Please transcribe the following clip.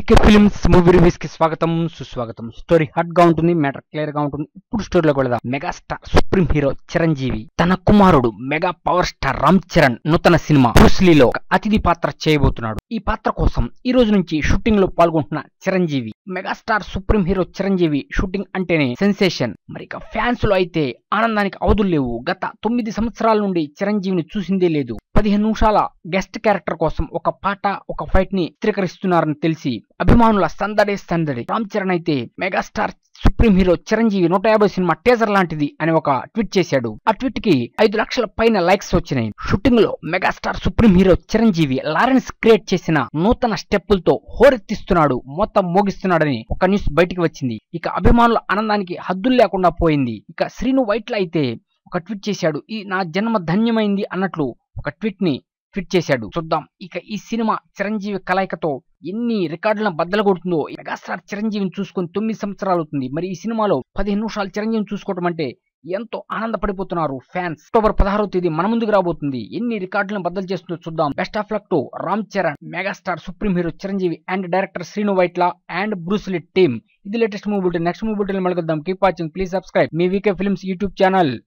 వీకే films movie reviews కి స్వాగతం సుస్వాగతం స్టోరీ హాట్ గా ఉంటుంది మ్యాటర్ క్లియర్ గా ఉంటుంది ఇప్పుడు స్టోరీలోకి వెళదాం మెగాస్టార్ సుప్రీం హీరో చిరంజీవి తన కుమారుడు mega power star Ram Charan నూతన సినిమా బ్రూస్లీలో ఒక అతిథి పాత్ర చేయబోతున్నాడు ఈ పాత్ర కోసం ఈ రోజు నుంచి షూటింగ్ లో పాల్గొంటున్న Chiranjeevi megastar supreme hero Chiranjeevi shooting అంటేనే సెన్సేషన్ మరి ఇక ఫ్యాన్స్ లో అయితే ఆనందానికి అవధులు లేవు గత తొమ్మిది సంవత్సరాల నుండి చిరంజీవిని చూసిందే లేదు పదిహేను నిమిషాల గెస్ట్ క్యారెక్టర్ కోసం ఒక పాట ఒక ఫైట్ ని చిత్రీకరిస్తున్నారని తెలిసి అభిమానుల సందడే సందడి రామ్ చరణ్ అయితే మెగాస్టార్ సుప్రీం హీరో చిరంజీవి నూట యాభై సినిమా టేజర్ లాంటిది అని ఒక ట్వీట్ చేశాడు ఆ ట్వీట్ కి ఐదు లక్షల పైన లైక్స్ వచ్చినాయి షూటింగ్ లో megastar supreme hero Chiranjeevi Lawrence create చేసిన నూతన స్టెప్పులతో హోరెత్తిస్తున్నాడు మొత్తం మోగిస్తున్నాడని ఒక న్యూస్ బయటికి వచ్చింది ఇక అభిమానుల ఆనందానికి హద్దులు లేకుండా పోయింది ఇక శ్రీను వైట్ల అయితే ఒక ట్వీట్ చేశాడు ఈ నా జన్మ ధన్యమైంది అన్నట్లు ఒక ట్వీట్ ని ట్వీట్ చేశాడు చూద్దాం ఇక ఈ సినిమా చిరంజీవి కలయికతో ఎన్ని రికార్డులను బద్దలు కొడుతుందో మెగాస్టార్ చిరంజీవిని చూసుకొని తొమ్మిది సంవత్సరాలు అవుతుంది మరి ఈ సినిమాలో పదిహేను నిమిషాలు చిరంజీవిని చూసుకోవడం అంటే ఎంతో ఆనందపడిపోతున్నారు ఫ్యాన్స్ అక్టోబర్ పదహారో తేదీ మన ముందుకు రాబోతుంది ఎన్ని రికార్డులను బద్దలు చేస్తుందో చూద్దాం best of luck to Ram Charan megastar supreme hero Chiranjeevi and director Srinu Vaitla and Bruce Lee team ఇది లేటెస్ట్ మూవీ నెక్స్ట్ మూవీ మళ్ళీ కలుద్దాం కీప్ వాచింగ్ ప్లీజ్ సబ్స్క్రైబ్ మీ వీకే ఫిల్మ్స్ యూట్యూబ్ ఛానల్